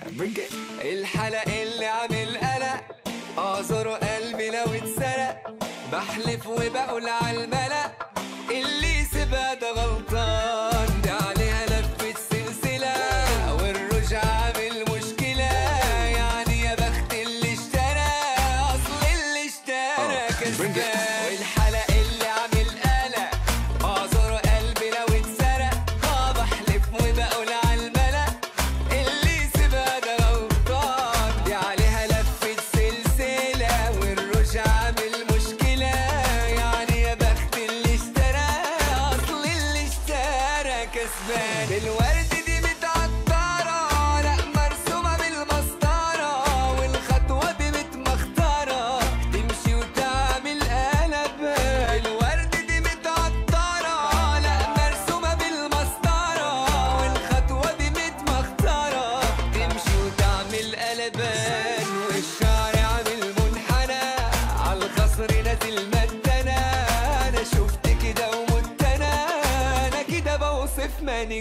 bring it الحلق اللي عامل قلق اعذره قلبي لو اتسرق بحلف وبقول على الملأ اللي يسيبها ده غلطان دي عليها لفة سلسلة والرجع عامل مشكلة يعني يا بخت اللي اشترى اصل اللي اشترى Oh, bring it. كسبان والحلق اللي عامل قلق اعذره قلبي لو اتسرق اه بحلف وبقول على الملأ اللي يسيبها ده غلطان دي عليها لفة سلسلة والرجع عامل مشكلة يعني يا بخت اللي اشترى أصل اللي اشترى كسبان الورد دي متعطرة لا مرسومة بالمسطرة والخطوة دي متمخترة تمشي وتعمل قلب الورد دي متعطرة لا مرسومة بالمسطرة والخطوة دي متمخترة تمشي وتعمل قلبان والشعر عامل منحنى عالخصر نازل مدنا انا شفت كده ومت انا انا كده بوصف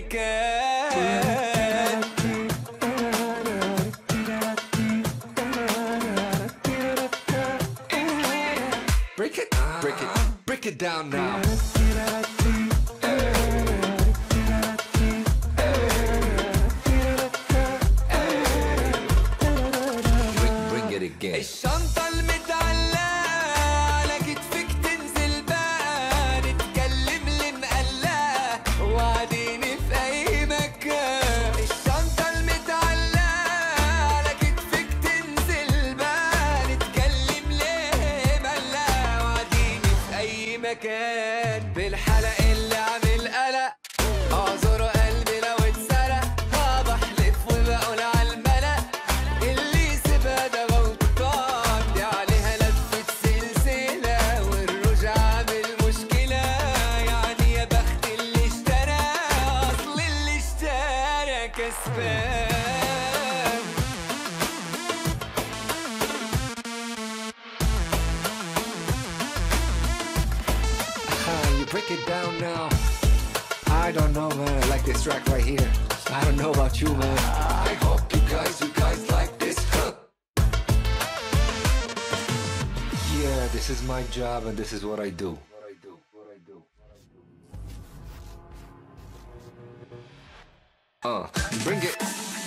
مانيكان break it break it break it down now bring, bring it again الشنطة المتعلقة على كتفك تنزل بقى نتكلم اللي مقلقة وقاعدين في أي مكان الشنطة المتعلقة على كتفك تنزل بقى نتكلم ليه مقلقة وقاعدين في أي مكان بالحلق اللي عامل قلق اعذر قلبي لو اتسرق اه بحلف وبقول على الملأ اللي يسيبها ده غلطان دي عليها لفة سلسلة والرجع عامل مشكلة يعني يا بخت اللي اشترى اصل اللي اشترى كسبان Ah, you break it down now. I don't know, man. I like this track right here. I don't know about you, man. I hope you guys, you guys like this. Huh? Yeah, this is my job and this is what I do. Uh, bring it.